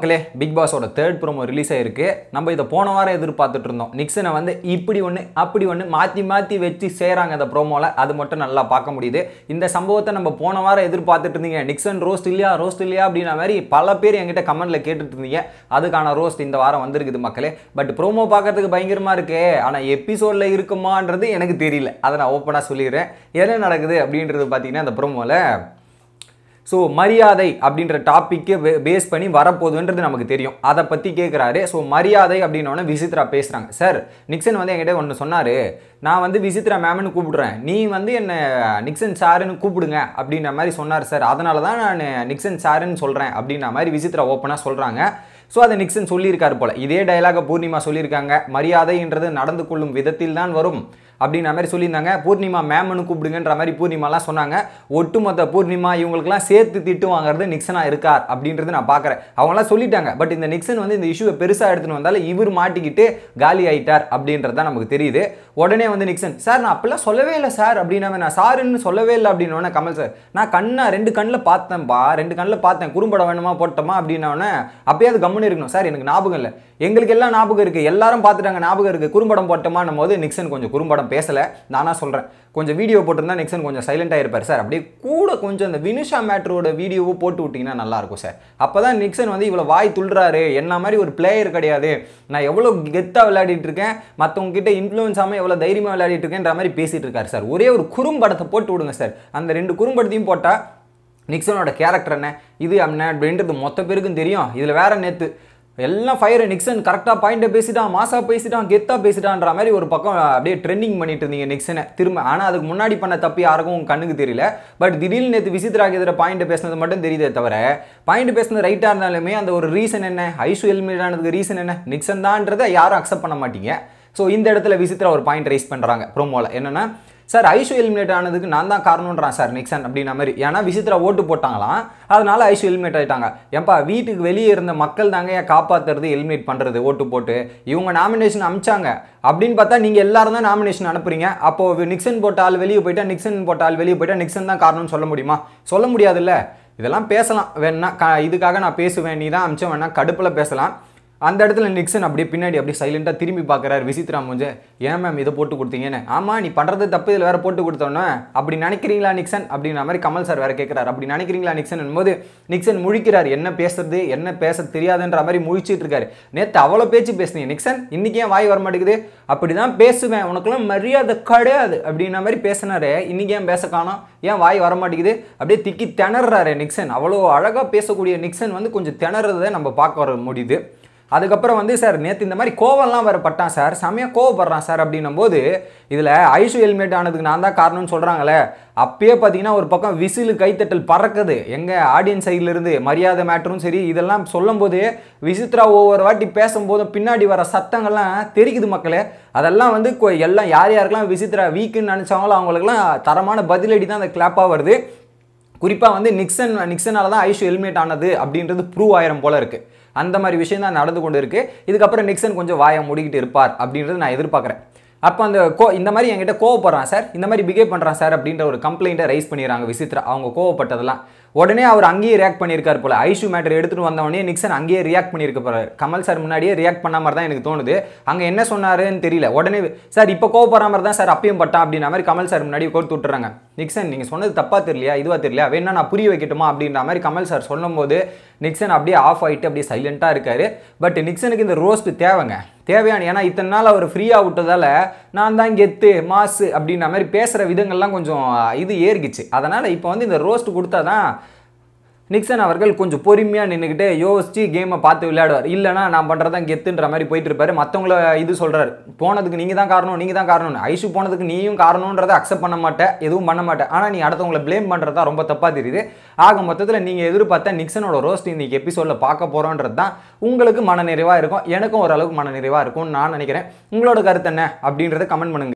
மக்களே பிக் பாஸோட third promo release ஆயிருக்கு நம்ம இதை போன வாரம் எதிர்பார்த்துட்டு இருந்தோம் நிக்சனை வந்து இப்படி ஒன்று அப்படி ஒன்று மாற்றி மாற்றி வச்சு செய்கிறாங்க அந்த ப்ரோமோவில் அது மட்டும் நல்லா பார்க்க முடியுது இந்த சம்பவத்தை நம்ம போன வாரம் எதிர்பார்த்துட்டு இருந்தீங்க நிக்சன் ரோஸ்ட் இல்லையா ரோஸ்ட் இல்லையா அப்படின்ற மாதிரி பல பேர் என்கிட்ட கமெண்ட்ல கேட்டுட்டு இருந்தீங்க அதுக்கான ரோஸ்ட் இந்த வாரம் வந்திருக்குது மக்களே பட் ப்ரோமோ பார்க்கறதுக்கு பயங்கரமாக இருக்கு ஆனால் எபிசோடில் இருக்குமான்றது எனக்கு தெரியல அதை நான் ஓப்பனாக சொல்லிடுறேன் என்ன நடக்குது அப்படின்றது பார்த்தீங்கன்னா அந்த ப்ரோமோவில் ஸோ மரியாதை அப்படின்ற டாப்பிக்கை பேஸ் பண்ணி வரப்போகுதுன்றது நமக்கு தெரியும் அதை பற்றி கேட்குறாரு ஸோ மரியாதை அப்படின்னோடனே விசித்ரா பேசுகிறாங்க சார் நிக்சன் வந்து என்கிட்ட ஒன்று சொன்னார் நான் வந்து விசித்ரா மேம்னு கூப்பிடுறேன் நீ வந்து என்னை நிக்சன் சாருன்னு கூப்பிடுங்க அப்படின்ற மாதிரி சொன்னார் சார் அதனால தான் நான் நிக்சன் சாருன்னு சொல்கிறேன் அப்படின்ற மாதிரி விசித்ரா ஓப்பனாக சொல்கிறாங்க ஸோ அதை நிக்சன் சொல்லியிருக்காரு போல இதே டயலாக பூர்ணிமா சொல்லியிருக்காங்க மரியாதைன்றது நடந்து கொள்ளும் விதத்தில் தான் வரும் அப்படின்ற மாதிரி சொல்லியிருந்தாங்க பூர்ணிமா மேம்னு கூப்பிடுங்கன்ற மாதிரி பூர்ணிமாலாம் சொன்னாங்க ஒட்டுமொத்த பூர்ணிமா இவங்களுக்குலாம் சேர்த்து திட்டு வாங்குறது நிக்சனாக இருக்கார் அப்படின்றது நான் பார்க்குறேன் அவங்களாம் சொல்லிட்டாங்க பட் இந்த நிக்சன் வந்து இந்த இஷ்யூவை பெருசாக எடுத்துன்னு வந்தாலும் இவர் மாட்டிக்கிட்டு காலி ஆயிட்டார் அப்படின்றது தான் நமக்கு தெரியுது உடனே வந்து நிக்சன் சார் நான் அப்பெல்லாம் சொல்லவே இல்லை சார் அப்படின்னா நான் சாருன்னு சொல்லவே இல்லை அப்படின்னோடனே கமல் சார் நான் கண்ணா ரெண்டு கண்ணில் பார்த்தேன்ப்பா ரெண்டு கண்ணில் பார்த்தேன் குறும்படம் வேணுமா போட்டோமா அப்படின்னோடனே அப்பயாவது கம்முன்னு இருக்கணும் சார் எனக்கு ஞாபகம் இல்லை எங்களுக்கு எல்லாம் ஞாபகம் இருக்குது எல்லாரும் பார்த்துட்டாங்க ஞாபகம் இருக்குது குறும்படம் போட்டோமான்னும் போது நிக்சன் கொஞ்சம் குறும்படம் பேசலை நானா சொல்கிறேன் கொஞ்சம் வீடியோ போட்டிருந்தா நிக்சன் கொஞ்சம் சைலண்டாக இருப்பார் சார் அப்படியே கூட கொஞ்சம் அந்த வினுஷா மேட்ரோட வீடியோவோ போட்டு விட்டிங்கன்னா நல்லாயிருக்கும் சார் அப்போ தான் நிக்சன் வந்து இவ்வளோ வாய் துள்ளுறாரு என்ன மாதிரி ஒரு பிளேயர் கிடையாது நான் எவ்வளோ கெத்தாக விளையாடிட்டு இருக்கேன் மற்றவங்க கிட்ட இன்ஃப்ளூயன்ஸ் ஆகாமல் எவ்வளோ தைரியமாக விளையாடிட்டு இருக்கேன்ற மாதிரி பேசிட்டு இருக்காரு சார் ஒரே ஒரு குறும்படத்தை போட்டு விடுங்க சார் அந்த ரெண்டு குறும்படத்தையும் போட்டால் நிக்சனோட கேரக்டர் என்ன இது என்ன அப்படின்றது மொத்த பேருக்கும் தெரியும் இதில் வேற நேற்று எல்லாம் ஃபயர் நிக்சன் கரெக்டாக பாயிண்ட்டை பேசிட்டான் மாசா பேசிட்டான் கெத்தா பேசிட்டான்ற மாதிரி ஒரு பக்கம் அப்படியே ட்ரெண்டிங் பண்ணிட்டு இருந்தீங்க நிக்சனை திரும்ப ஆனால் அதுக்கு முன்னாடி பண்ண தப்பு யாருக்கும் உங்க கண்ணுக்கு தெரியல பட் திடீர்னு நேற்று விசித்ராக்கு எதிர பாயிண்ட் பேசினது மட்டும் தெரியுதே தவிர பாயிண்ட் பேசினது ரைட்டாக இருந்தாலுமே அந்த ஒரு ரீசன் என்ன ஐஷு எலிமினேட் ஆனதுக்கு ரீசன் என்ன நிக்சன் தான்றதை யாரும் அக்செப்ட் பண்ண மாட்டீங்க ஸோ இந்த இடத்துல விசித்ரா ஒரு பாயிண்ட் ரைஸ் பண்ணுறாங்க ப்ரோமோவில் என்னன்னா சார் ஐஷு எலிமினேட் ஆனதுக்கு நான் தான் காரணம்ன்றான் சார் நிக்சன் அப்படின்ற மாதிரி ஏன்னா விசித்ரா ஓட்டு போட்டாங்களாம் அதனால ஐஷு எலிமினேட் ஆயிட்டாங்க ஏன்பா வீட்டுக்கு வெளியே இருந்த மக்கள் தாங்க ஏன் காப்பாத்துறது எலிமினேட் பண்ணுறது ஓட்டு போட்டு இவங்க நாமினேஷன் அமிச்சாங்க அப்படின்னு பார்த்தா நீங்கள் எல்லாரும் தான் நாமினேஷன் அனுப்புறீங்க அப்போ நிக்சன் போட்ட ஆள் வெளியே போயிட்டா நிக்சன் போட்ட ஆள் வெளியே போயிட்டா நிக்சன் தான் காரணம்னு சொல்ல முடியுமா சொல்ல முடியாதுல்ல இதெல்லாம் பேசலாம் வேணா க இதுக்காக நான் பேசுவேன் நீ தான் அமிச்சம் வேணா கடுப்பில் பேசலாம் அந்த இடத்துல நிக்சன் அப்படியே பின்னாடி அப்படியே சைலண்டாக திரும்பி பார்க்குறாரு விசித்ரா மூஞ்ச ஏன் மேம் இதை போட்டு கொடுத்தீங்கன்னு ஆமாம் நீ பண்ணுறது தப்பு இதில் வேற போட்டு கொடுத்தோன்னே அப்படி நினைக்கிறீங்களா நிக்சன் அப்படின்ற மாதிரி கமல் சார் வேற கேட்குறாரு அப்படி நினைக்கிறீங்களா நிக்சன் போது நிக்சன் முழிக்கிறார் என்ன பேசுறது என்ன பேச தெரியாதுன்ற மாதிரி முழிச்சிட்டு இருக்காரு நேற்று அவ்வளோ பேச்சு பேசுனீங்க நிக்சன் இன்னைக்கு ஏன் வாய் வர மாட்டேங்குது அப்படி தான் பேசுவேன் உனக்குலாம் மரியாதை கிடையாது அப்படின்ற மாதிரி பேசினாரு இன்னைக்கு ஏன் பேச காணோம் ஏன் வாய் வர மாட்டேங்குது அப்படியே திக்கி திணறாரு நிக்சன் அவ்வளோ அழகாக பேசக்கூடிய நிக்சன் வந்து கொஞ்சம் திணறதை நம்ம பார்க்க வர முடியுது அதுக்கப்புறம் வந்து சார் நேற்று இந்த மாதிரி கோவம்லாம் வேறு பட்டான் சார் செமையாக கோவப்படுறான் சார் அப்படின்னும் போது இதில் ஐஷு ஹெல்மெட் ஆனதுக்கு நான் தான் காரணம்னு சொல்கிறாங்களே அப்பயே பார்த்தீங்கன்னா ஒரு பக்கம் விசிலு கைத்தட்டல் பறக்குது எங்கள் ஆடியன்ஸ் சைட்லேருந்து மரியாதை மேட்டரும் சரி இதெல்லாம் சொல்லும்போது விசித்ரா ஒவ்வொரு வாட்டி பேசும்போதும் பின்னாடி வர சத்தங்கள்லாம் தெரிக்குது மக்களே அதெல்லாம் வந்து கொ- எல்லாம் யார் யாருக்கெல்லாம் விசித்ரா வீக்குன்னு நினச்சாங்களோ அவங்களுக்குலாம் தரமான பதிலடி தான் அந்த கிளாப்பாக வருது குறிப்பாக வந்து நிக்சன் நிக்சனால தான் ஐஷு ஹெல்மெட் ஆனது அப்படின்றது ப்ரூவ் ஆயிரம் போல இருக்கு அந்த மாதிரி விஷயம் தான் நடந்து கொண்டு இருக்கு இதுக்கப்புறம் நிக்சன் கொஞ்சம் வாயை மூடிக்கிட்டு இருப்பார் அப்படின்றது நான் எதிர்பார்க்குறேன் அப்போ அந்த கோ இந்த மாதிரி என்கிட்ட கோவப்படுறான் சார் இந்த மாதிரி பிஹேவ் பண்ணுறான் சார் அப்படின்ற ஒரு கம்ப்ளைண்ட்டை ரைஸ் பண்ணிடுறாங்க விசித்ரா அவங்க கோவப்பட்டதெல்லாம் உடனே அவர் அங்கேயே ரியாக்ட் பண்ணியிருக்காரு போல ஐஷு மேட்டர் எடுத்துட்டு வந்தவொடனே நிக்சன் அங்கேயே ரியாக்ட் பண்ணியிருக்க போறாரு கமல் சார் முன்னாடியே ரியாக்ட் பண்ண மாதிரி தான் எனக்கு தோணுது அங்கே என்ன சொன்னாருன்னு தெரியல உடனே சார் இப்போ கோவப்படுற மாதிரி தான் சார் அப்பயும் பட்டான் அப்படின்ற மாதிரி கமல் சார் முன்னாடி கோர்த்து விட்டுறாங்க நிக்சன் நீங்கள் சொன்னது தப்பா தெரியலையா இதுவா தெரியலையா வேணா நான் புரிய வைக்கட்டுமா அப்படின்ற மாதிரி கமல் சார் சொல்லும்போது நிக்சன் அப்படியே ஆஃப் ஆகிட்டு அப்படியே சைலண்ட்டாக இருக்காரு பட் நிக்சனுக்கு இந்த ரோஸ்ட் தேவைங்க தேவையான ஏன்னா இத்தனை நாள் அவர் ஃப்ரீயாக விட்டதால நான் தான் கெத்து மாசு அப்படின்ற மாதிரி பேசுகிற விதங்கள்லாம் கொஞ்சம் இது ஏறிக்குச்சு அதனால் இப்போ வந்து இந்த ரோஸ்ட் கொடுத்தா தான் நிக்சன் அவர்கள் கொஞ்சம் பொறுமையாக நின்றுக்கிட்டு யோசிச்சு கேமை பார்த்து விளையாடுவார் இல்லைனா நான் பண்ணுறதான் கெத்துன்ற மாதிரி போயிட்டு இருப்பாரு மற்றவங்கள இது சொல்கிறாரு போனதுக்கு நீங்கள் தான் காரணம் நீங்கள் தான் காரணம் ஐஷு போனதுக்கு நீயும் காரணன்றதை அக்செப்ட் பண்ண மாட்டேன் எதுவும் பண்ண மாட்டேன் ஆனால் நீ அடுத்தவங்களை ப்ளேம் பண்ணுறதா ரொம்ப தப்பாக தெரியுது ஆக மொத்தத்தில் நீங்கள் எதிர்பார்த்த நிக்சனோட ரோஸ்ட் இன்னைக்கு எபிசோடில் பார்க்க போகிறோன்றது தான் உங்களுக்கு மனநிறைவாக இருக்கும் எனக்கும் ஓரளவுக்கு மனநிறைவாக இருக்கும்னு நான் நினைக்கிறேன் உங்களோட கருத்து என்ன அப்படின்றத கமெண்ட் பண்ணுங்க